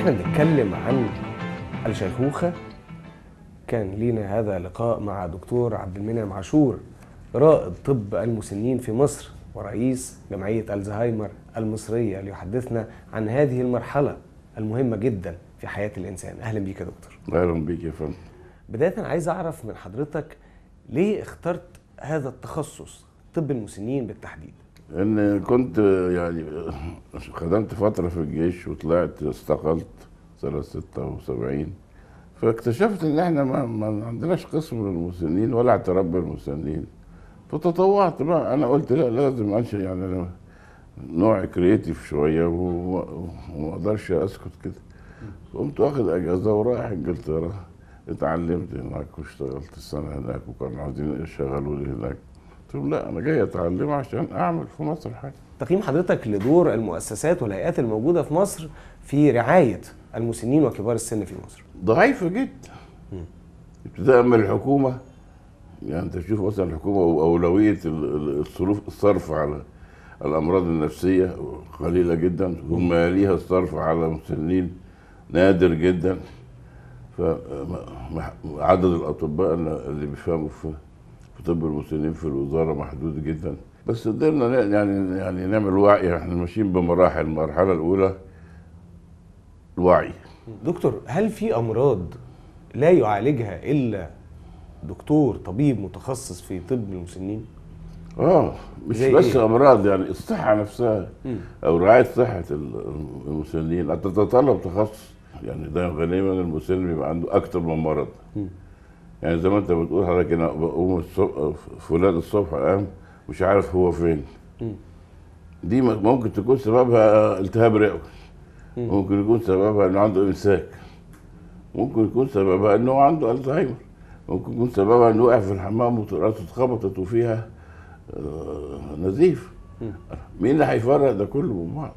واحنا بنتكلم عن الشيخوخة كان لينا هذا لقاء مع دكتور عبد المنعم عاشور رائد طب المسنين في مصر ورئيس جمعية الزهايمر المصرية ليحدثنا عن هذه المرحلة المهمة جدا في حياة الإنسان أهلا بيك يا دكتور اهلا بيك يا فندم بداية عايز أعرف من حضرتك ليه اخترت هذا التخصص طب المسنين بالتحديد ان كنت يعني خدمت فتره في الجيش وطلعت استقلت سنه 76 فاكتشفت ان احنا ما, ما عندناش قسم للمسنين ولا اعتراف بالمسنين فتطوعت بقى انا قلت لا لازم انشئ يعني انا نوع كرييتيف شويه و- وما اقدرش اسكت كده قمت واخد اجازه ورايح انجلترا اتعلمت هناك واشتغلت السنه هناك وكانوا عايزين يشغلوني هناك قلت لهم لا انا جاي اتعلم عشان اعمل في مصر حاجه تقييم حضرتك لدور المؤسسات والهيئات الموجودة في مصر في رعاية المسنين وكبار السن في مصر ضعيفه جدا ابتداء من الحكومه يعني انت تشوف مثلا الحكومه واولويه ال- ال- الصرف الصرف على الامراض النفسيه قليله جدا ثم يليها الصرف على المسنين نادر جدا فعدد الاطباء اللي بيفهموا في في طب المسنين في الوزاره محدود جدا بس قدرنا ن- يعني يعني نعمل وعي احنا ماشيين بمراحل المرحله الاولى الوعي دكتور هل في أمراض لا يعالجها إلا دكتور طبيب متخصص في طب المسنين؟ اه مش زي بس إيه؟ امراض يعني الصحه نفسها او رعايه صحه ال- المسنين تتطلب تخصص يعني ده غالبا المسن بيبقى عنده اكتر من مرض مم. يعني زي ما انت بتقول حضرتك انا بقوم الصبح فلان الصبح قام مش عارف هو فين مم. دي م- ممكن تكون سببها التهاب رئوي مم. ممكن يكون سببها انه عنده امساك ممكن يكون سببها انه عنده الزهايمر ممكن يكون سببها انه وقع في الحمام وراسه اتخبطت وفيها آه، نزيف مم. مين اللي هيفرق ده كله من بعض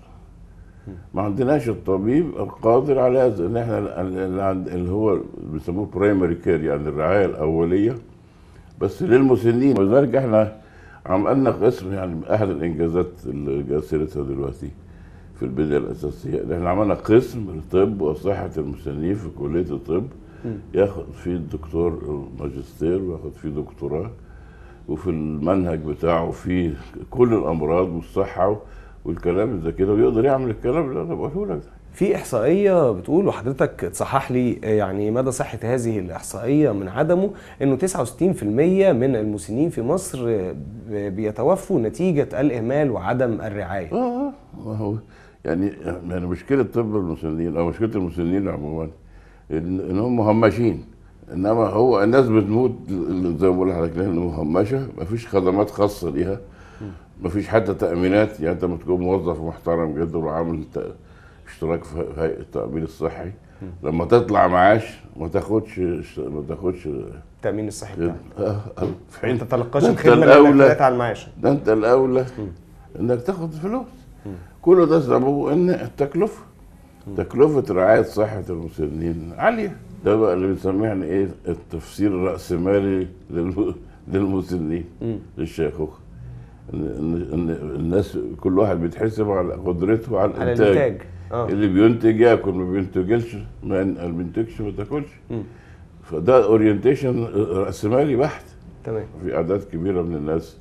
ما عندناش الطبيب القادر على هذا ان احنا ال- اللي, عند اللي هو بيسموه برايمري كير يعني الرعايه الاوليه بس للمسنين ولذلك احنا عملنا قسم يعني احد الانجازات اللي جا سيرتها دلوقتي في البنيه الاساسيه ان احنا عملنا قسم الطب وصحه المسنين في كليه الطب مم. ياخد فيه الدكتور ماجستير وياخد فيه دكتوراه وفي المنهج بتاعه فيه كل الامراض والصحه والكلام اللي زي كده ويقدر يعمل الكلام اللي انا بقوله لك ده في إحصائية بتقول وحضرتك تصحح لي آه، يعني مدى صحة هذه الإحصائية من عدمه إنه 69% من المسنين في مصر آه، ب- بيتوفوا نتيجة الإهمال وعدم الرعاية. اه ما هو يعني يعني مشكله طب المسنين او مشكله المسنين عموما ان إن هم مهمشين انما هو الناس بتموت زي ما بقول لحضرتك لان مهمشه ما فيش خدمات خاصه ليها ما فيش حتى تامينات يعني انت لما تكون موظف محترم جدا وعامل ت- اشتراك في هيئه التامين الصحي لما تطلع معاش ما تاخدش ما تاخدش التأمين الصحي بتاعك. آه، آه، في حين أنت تلقاش ده أنت الخدمة الأولى. لأنك طلعت على المعاش. ده انت الاولى انك تاخد فلوس كل ده سببه ان التكلفه تكلفه رعايه صحه المسنين عاليه ده بقى اللي بنسميه يعني ايه التفسير الراسمالي للم- للمسنين مم. للشيخوخه ان ان إن الناس كل واحد بيتحسب على قدرته على على الانتاج الإنتاج. آه. اللي بينتج ياكل ما بينتجلش ما ما بينتجش ما تاكلش مم. فده اورينتيشن راسمالي بحت تمام. في اعداد كبيره من الناس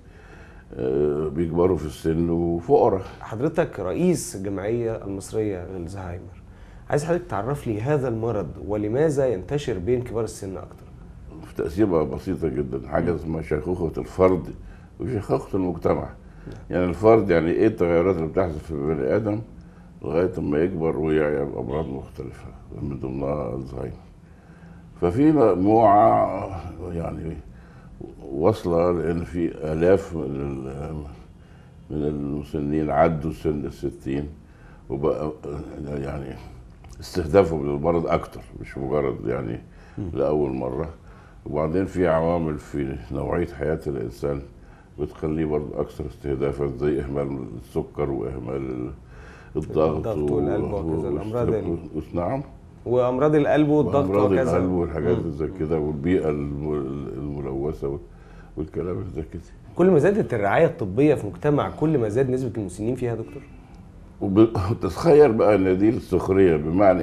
آه، بيكبروا في السن وفقراء حضرتك رئيس الجمعية المصرية للزهايمر. عايز حضرتك تعرف لي هذا المرض ولماذا ينتشر بين كبار السن أكتر؟ في تقسيمه بسيطه جدا حاجه اسمها شيخوخه الفرد وشيخوخه المجتمع يعني الفرد يعني ايه التغيرات اللي بتحصل في البني ادم لغايه ما يكبر ويعيا بامراض مختلفه من ضمنها الزهايمر ففي مجموعه يعني واصله لان في الاف من ال- من المسنين عدوا سن الستين وبقى يعني استهدافهم للمرض اكتر مش مجرد يعني لاول مره وبعدين في عوامل في نوعيه حياه الانسان بتخليه برضه اكثر استهدافا زي اهمال السكر واهمال ال- الضغط الضغط والقلب وكذا، الأمراض ال- و- نعم وأمراض القلب والضغط امراض وكذا. القلب والحاجات مم. اللي زي كده والبيئه الم- الملوثه وال- والكلام اللي زي كده كل ما زادت الرعاية الطبية في مجتمع كل ما زاد نسبة المسنين فيها يا دكتور؟ وب- وتتخيل بقى ان دي السخريه بمعنى ايه؟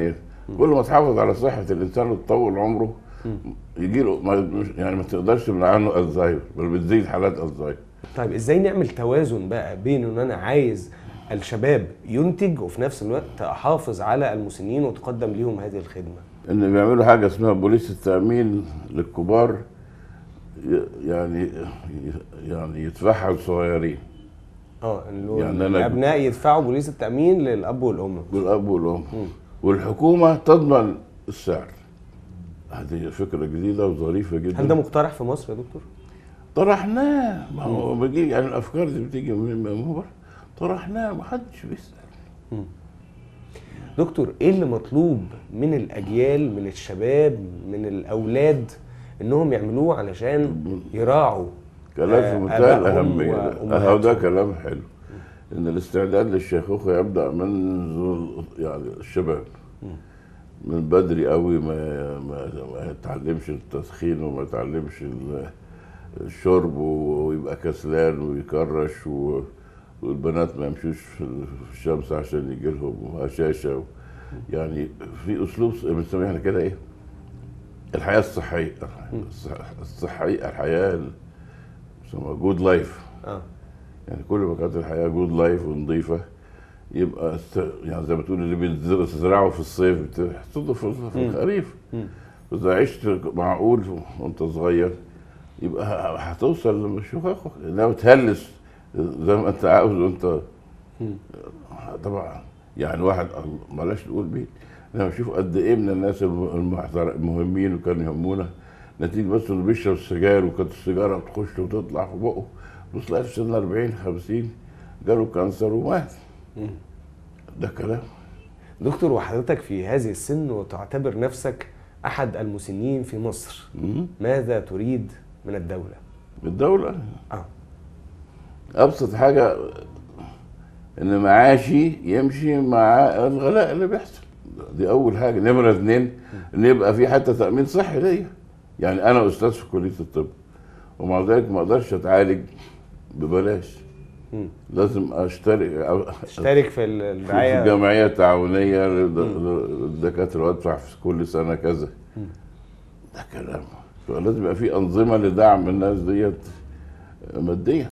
كل ما تحافظ على صحه الانسان وتطول عمره يجي له ما مش- يعني ما تقدرش تمنع عنه الزهايمر بل بتزيد حالات الزهايمر طيب ازاي نعمل توازن بقى بين ان انا عايز الشباب ينتج وفي نفس الوقت احافظ على المسنين وتقدم ليهم هذه الخدمه ان بيعملوا حاجه اسمها بوليس التامين للكبار ي- يعني يعني يدفعها للصغيرين اه اللي يعني يعني أنا- الابناء يدفعوا بوليس التامين للاب والام والاب والام والحكومه تضمن السعر هذه فكره جديده وظريفه جدا هل ده مقترح في مصر يا دكتور؟ طرحناه ما هو بيجي يعني الافكار دي بتيجي من من بره طرحناه ما حدش بيسال دكتور ايه اللي مطلوب من الاجيال من الشباب من الاولاد انهم يعملوه علشان يراعوا كلام آه، في منتهى آبائهم الاهميه وأمهاتهم. اهو ده كلام حلو ان الاستعداد للشيخوخه يبدا منذ يعني الشباب من بدري قوي ما ما, ما يتعلمش التدخين وما يتعلمش ال- الشرب ويبقى كسلان ويكرش و- والبنات ما يمشوش في الشمس عشان يجي لهم هشاشه يعني في اسلوب بنسميه احنا كده ايه الحياه الصحيه الصح- الصحيه الحياه جود لايف اه يعني كل ما كانت الحياه جود لايف ونظيفه يبقى است- يعني زي ما تقول اللي بتزرعه في الصيف بتحصده في في الخريف مم. اذا عشت معقول وانت صغير يبقى ه- هتوصل للشقاق انما تهلس زي ما انت عاوز وانت طبعا يعني واحد بلاش نقول مين انا بشوف قد ايه من الناس الم- المحتر- المهمين وكانوا يهمونا نتيجه بس انه بيشرب السجاير وكانت السيجاره بتخش وتطلع في بقه بص لقى في سن 40 50 جاله كانسر ومات ده كلام دكتور وحضرتك في هذه السن وتعتبر نفسك احد المسنين في مصر مم. ماذا تريد من الدوله؟ الدوله اه ابسط حاجه ان معاشي يمشي مع الغلاء اللي بيحصل دي اول حاجه نمره اثنين ان يبقى في حتى تامين صحي ليا يعني انا استاذ في كليه الطب ومع ذلك ما اقدرش اتعالج ببلاش مم. لازم اشترك أو- اشترك في في الرعايه جمعيه تعاونيه للد- للدكاتره وادفع في كل سنه كذا ده كلام لازم يبقى في انظمه لدعم الناس ديت ماديا